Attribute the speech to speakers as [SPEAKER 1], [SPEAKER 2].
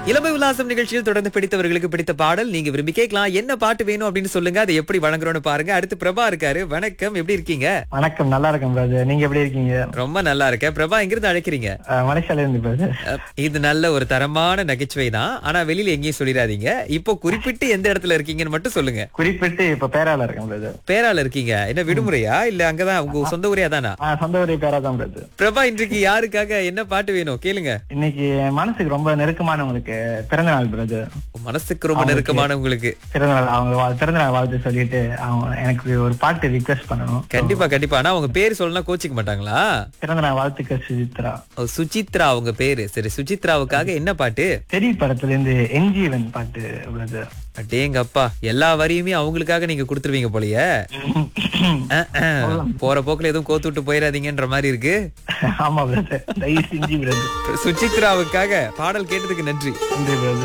[SPEAKER 1] இளமை உல்லாசம் நிகழ்ச்சியில் தொடர்ந்து பிடித்தவர்களுக்கு பிடித்த பாடல் நீங்க விரும்பி கேட்கலாம் என்ன பாட்டு வேணும் அப்படின்னு சொல்லுங்க அதை எப்படி வழங்குறோம்னு பாருங்க அடுத்து பிரபா இருக்காரு வணக்கம் எப்படி இருக்கீங்க
[SPEAKER 2] வணக்கம் நல்லா இருக்கேன் பிரதர் நீங்க எப்படி இருக்கீங்க
[SPEAKER 1] ரொம்ப நல்லா இருக்கேன் பிரபா எங்கிருந்து அழைக்கிறீங்க
[SPEAKER 2] அஹ், மலேசியால இருந்து பிரதர்
[SPEAKER 1] அஹ், இது நல்ல ஒரு தரமான நகைச்சுவை தான் ஆனா வெளியில எங்கேயும் சொல்லிடாதீங்க இப்போ குறிப்பிட்டு எந்த இடத்துல இருக்கீங்கன்னு மட்டும் சொல்லுங்க
[SPEAKER 2] குறிப்பிட்டு இப்ப பேரால இருக்கேன் பிரதர்
[SPEAKER 1] பேரால இருக்கீங்க என்ன விடுமுறையா இல்ல அங்கதான் உங்க சொந்த ஊரே தானா
[SPEAKER 2] சொந்த ஊரே பேரா தான் பிரதர்
[SPEAKER 1] பிரபா இன்றைக்கு யாருக்காக என்ன பாட்டு வேணும் கேளுங்க
[SPEAKER 2] இன்னைக்கு என் மனசுக்கு ரொம்ப நெருக்கமானவங்களுக்கு பிறந்த நாள் பிரதர்
[SPEAKER 1] உன் மனசுக்கு ரொம்ப நெருக்கமான உங்களுக்கு
[SPEAKER 2] பிறந்த நாள் அவங்க வா- பிறந்த நாள் வாழ்த்து சொல்லிட்டு அவங்க எனக்கு ஒரு பாட்டு ரிக்வெஸ்ட் பண்ணணும்
[SPEAKER 1] கண்டிப்பா கண்டிப்பா ஆனா உங்க பேர் சொல்லலாம் கோச்சிக்க மாட்டாங்களா
[SPEAKER 2] பிறந்த நாள் வாழ்த்துக்கள் சுஜித்ரா
[SPEAKER 1] ஓ, சுசித்ரா அவங்க பேரு சரி சுசித்ராவுக்காக என்ன பாட்டு
[SPEAKER 2] தெரி படத்துல இருந்து என்ஜீவன் பாட்டு பிரதர்
[SPEAKER 1] அடேங்கப்பா எல்லா வரியுமே அவங்களுக்காக நீங்க கொடுத்துருவீங்க போலயே அஹ், அஹ். போற போக்குல எதுவும் கோத்து விட்டு போயிடாதீங்கன்ற மாதிரி இருக்கு
[SPEAKER 2] ஆமா பிரதர் தயவு செஞ்சு பிரதர்
[SPEAKER 1] சுசித்ராவுக்காக பாடல் கேட்டதுக்கு நன்றி
[SPEAKER 2] நன்றி பிரதர்